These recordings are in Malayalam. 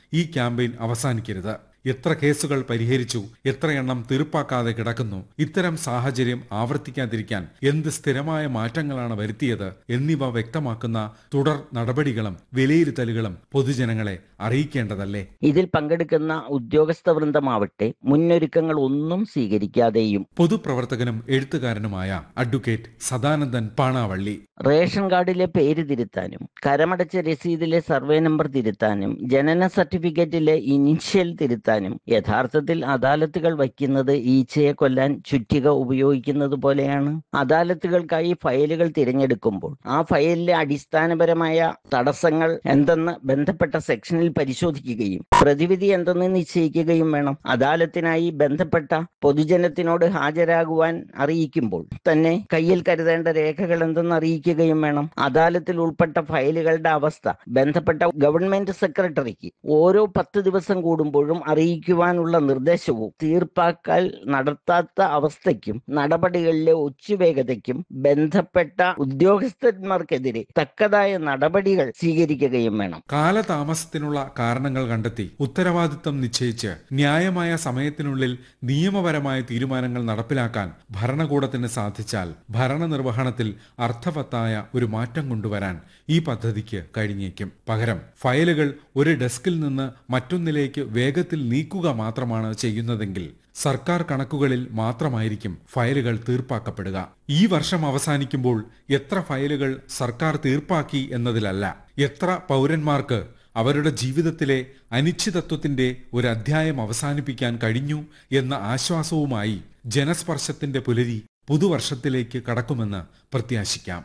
ഈ ക്യാമ്പയിൻ അവസാനിക്കരുത് എത്ര കേസുകൾ പരിഹരിച്ചു എത്രയെണ്ണം തീർപ്പാക്കാതെ കിടക്കുന്നു ഇത്തരം സാഹചര്യം ആവർത്തിക്കാതിരിക്കാൻ എന്ത് സ്ഥിരമായ മാറ്റങ്ങളാണ് വരുത്തിയത് എന്നിവ വ്യക്തമാക്കുന്ന തുടർ നടപടികളും വിലയിരുത്തലുകളും പൊതുജനങ്ങളെ അറിയിക്കേണ്ടതല്ലേ ഇതിൽ പങ്കെടുക്കുന്ന ഉദ്യോഗസ്ഥ വൃന്ദമാവട്ടെ മുന്നൊരുക്കങ്ങൾ ഒന്നും സ്വീകരിക്കാതെയും പൊതുപ്രവർത്തകനും എഴുത്തുകാരനുമായ അഡ്വക്കേറ്റ് സദാനന്ദൻ പാണാവള്ളി റേഷൻ കാർഡിലെ പേര് തിരുത്താനും കരമടച്ച രസീതിലെ സർവേ നമ്പർ തിരുത്താനും ജനന സർട്ടിഫിക്കറ്റിലെ ഇനിഷ്യൽ തിരുത്താനും യഥാർത്ഥത്തിൽ അദാലത്തുകൾ വയ്ക്കുന്നത് ഈച്ചയെ കൊല്ലാൻ ചുറ്റിക ഉപയോഗിക്കുന്നത് പോലെയാണ് അദാലത്തുകൾക്കായി ഫയലുകൾ തിരഞ്ഞെടുക്കുമ്പോൾ ആ ഫയലിലെ അടിസ്ഥാനപരമായ തടസ്സങ്ങൾ എന്തെന്ന് ബന്ധപ്പെട്ട സെക്ഷനിൽ പരിശോധിക്കുകയും പ്രതിവിധി എന്തെന്ന് നിശ്ചയിക്കുകയും വേണം അദാലത്തിനായി ബന്ധപ്പെട്ട പൊതുജനത്തിനോട് ഹാജരാകുവാൻ അറിയിക്കുമ്പോൾ തന്നെ കയ്യിൽ കരുതേണ്ട രേഖകൾ എന്തെന്ന് അറിയിക്കുകയും വേണം അദാലത്തിൽ ഉൾപ്പെട്ട ഫയലുകളുടെ അവസ്ഥ ബന്ധപ്പെട്ട ഗവൺമെന്റ് സെക്രട്ടറിക്ക് ഓരോ പത്ത് ദിവസം കൂടുമ്പോഴും അറിയിക്കുവാനുള്ള നിർദ്ദേശവും തീർപ്പാക്കൽ നടത്താത്ത അവസ്ഥയ്ക്കും നടപടികളിലെ ഒച്ചുവേഗതയ്ക്കും ബന്ധപ്പെട്ട ഉദ്യോഗസ്ഥന്മാർക്കെതിരെ തക്കതായ നടപടികൾ സ്വീകരിക്കുകയും വേണം കാലതാമസത്തിനുള്ള കാരണങ്ങൾ കണ്ടെത്തി ഉത്തരവാദിത്തം നിശ്ചയിച്ച് ന്യായമായ സമയത്തിനുള്ളിൽ നിയമപരമായ തീരുമാനങ്ങൾ നടപ്പിലാക്കാൻ ഭരണകൂടത്തിന് സാധിച്ചാൽ ഭരണനിർവഹണത്തിൽ അർത്ഥവത്തായ ഒരു മാറ്റം കൊണ്ടുവരാൻ ഈ പദ്ധതിക്ക് കഴിഞ്ഞേക്കും പകരം ഫയലുകൾ ഒരു ഡെസ്കിൽ നിന്ന് മറ്റൊന്നിലേക്ക് വേഗത്തിൽ നീക്കുക മാത്രമാണ് ചെയ്യുന്നതെങ്കിൽ സർക്കാർ കണക്കുകളിൽ മാത്രമായിരിക്കും ഫയലുകൾ തീർപ്പാക്കപ്പെടുക ഈ വർഷം അവസാനിക്കുമ്പോൾ എത്ര ഫയലുകൾ സർക്കാർ തീർപ്പാക്കി എന്നതിലല്ല എത്ര പൗരന്മാർക്ക് അവരുടെ ജീവിതത്തിലെ അനിശ്ചിതത്വത്തിന്റെ ഒരു അധ്യായം അവസാനിപ്പിക്കാൻ കഴിഞ്ഞു എന്ന ആശ്വാസവുമായി ജനസ്പർശത്തിന്റെ പുലരി പുതുവർഷത്തിലേക്ക് കടക്കുമെന്ന് പ്രത്യാശിക്കാം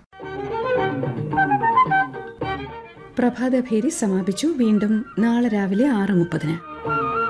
പ്രഭാതഭേരി സമാപിച്ചു വീണ്ടും നാളെ രാവിലെ ആറ് മുപ്പതിന്